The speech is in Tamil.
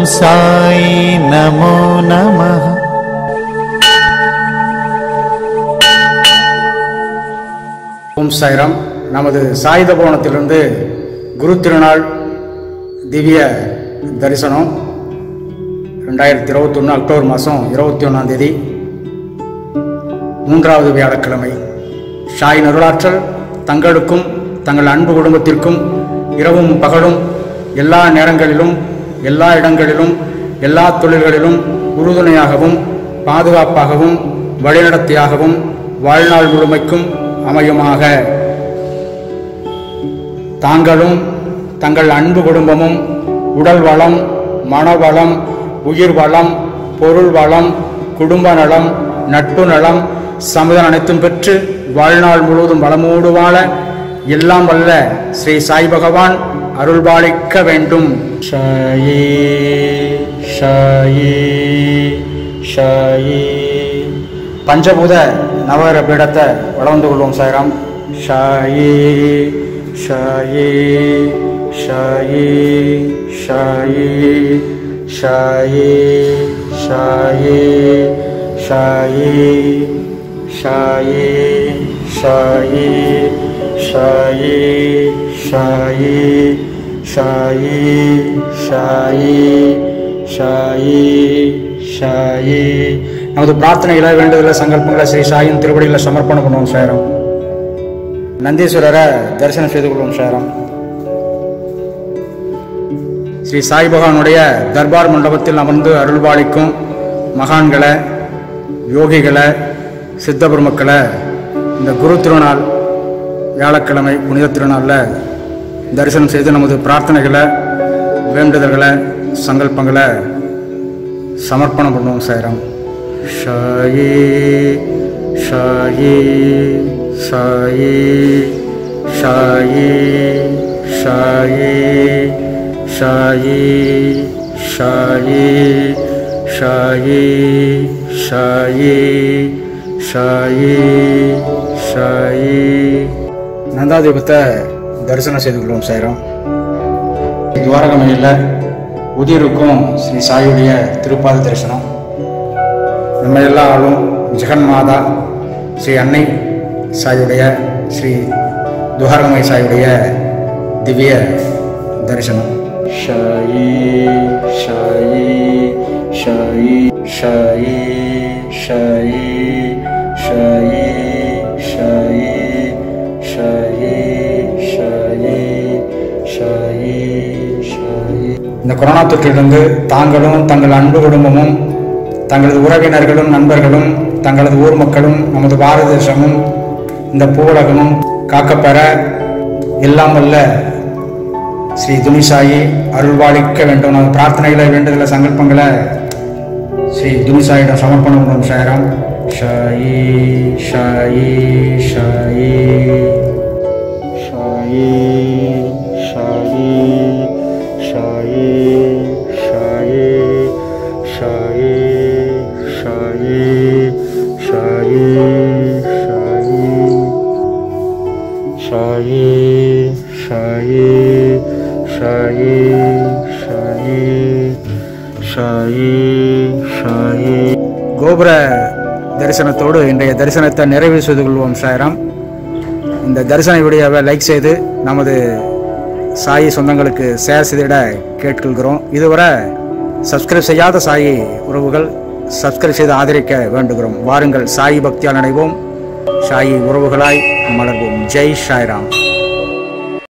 சாய் நமோ நமः ஓம் சாய்ராம் நமது சாயுத புவனத்திலிருந்து குரு திருநாள் திவ்ய தரிசனம் ரெண்டாயிரத்தி இருபத்தொன்று அக்டோபர் மாதம் இருபத்தி ஒன்றாம் தேதி மூன்றாவது வியாழக்கிழமை ஷாய் நருளாற்றல் தங்களுக்கும் தங்கள் அன்பு குடும்பத்திற்கும் இரவும் பகலும் எல்லா நேரங்களிலும் எல்லா இடங்களிலும் எல்லா தொழில்களிலும் உறுதுணையாகவும் பாதுகாப்பாகவும் வழிநடத்தியாகவும் வாழ்நாள் முழுமைக்கும் அமையுமாக தாங்களும் தங்கள் அன்பு குடும்பமும் உடல் வளம் மனவளம் உயிர் வளம் பொருள் வளம் குடும்ப நலம் நட்பு நலம் சமுதாயம் அனைத்தும் பெற்று வாழ்நாள் முழுவதும் வளமோடு வாழ எல்லாம் வல்ல ஸ்ரீ சாய் பகவான் அருள்பாலிக்க வேண்டும் ஷாயே ஷாயே ஷாயே பஞ்சபூத நவர பீடத்தை வளர்ந்து கொள்வோம் சாய்ராம் ஷாயே ஷாயே ஷாயே ஷாயே ஷாயே ஷாயே ஷாயே ஷாயே ஷாயே ஷாயே ஷாயே ஷாயே ஷாயே ஷாயே ஷாயே நமது பிரார்த்தனைகளை வேண்டுதலை சங்கல்பங்களை ஸ்ரீ சாயின் திருவடிகளை சமர்ப்பணம் பண்ணுவோம் சாரம் நந்தீஸ்வரரை தரிசனம் செய்து கொள்வோம் சாரம் ஸ்ரீ சாய் பகவானுடைய தர்பார் மண்டபத்தில் அமர்ந்து அருள்பாலிக்கும் மகான்களை யோகிகளை சித்த பெருமக்களை இந்த குரு திருநாள் வியாழக்கிழமை புனித திருநாளில் தரிசனம் செய்து நமது பிரார்த்தனைகளை வேண்டுதல்களை சங்கல்பங்களை சமர்ப்பணம் பண்ணுவோம் சாயிரம் ஷாயே ஷாயே ஷாயே ஷாயே ஷாயே ஷாயே ஷாயே ஷாயே ஷாயே ஷாயே ஷாயே நந்தாதீபத்தை தரிசனம் செய்து கொள்வோம் சாயிரம் துவாரகமையில் உதிருக்கும் ஸ்ரீ சாயுடைய திருப்பாத தரிசனம் நம்ம எல்லா ஆளும் ஜெகன்மாதா ஸ்ரீ அன்னை சாயுடைய ஸ்ரீ துவாரகமை சாயுடைய திவ்ய தரிசனம் ஷாயி ஷாயி ஷாயி ஷாயி ஷாயி ஷாயி ஷாயி ஷாயி ஷாயி ஷாயி ஷாயி இந்த கொரோனா தொற்றிலிருந்து தாங்களும் தங்கள் அன்பு குடும்பமும் தங்களது உறவினர்களும் நண்பர்களும் தங்களது ஊர் மக்களும் நமது பாரத தேசமும் இந்த பூவுலகமும் காக்கப்பெற எல்லாம் வல்ல ஸ்ரீ துணிசாயி அருள்வாளிக்க வேண்டும் நமது பிரார்த்தனைகளை வேண்டுதல சங்கல்பங்களை ஸ்ரீ துணிசாயிடம் சமர்ப்பணம் பண்ணும் சாயராம் ஷாயி ஷாயி ஷாயி ஷாயி ஷாயி ஷாயி ஷாயி ஷாயி ஷாயி ஷாயி ஷாயி ஷாயி ஷாயி ஷாயி ஷாயி ஷாயி கோபுர தரிசனத்தோடு இன்றைய தரிசனத்தை நிறைவு செய்து கொள்வோம் சாயராம் இந்த தரிசன வீடியோவை லைக் செய்து நமது சாயி சொந்தங்களுக்கு ஷேர் செய்திட கேட்கொள்கிறோம் இதுவரை சப்ஸ்கிரைப் செய்யாத சாயி உறவுகள் சப்ஸ்கிரைப் செய்து ஆதரிக்க வேண்டுகிறோம் வாருங்கள் சாயி பக்தியால் நினைவோம் சாயி உறவுகளாய் மலர்வோம் ஜெய் சாய்ராம்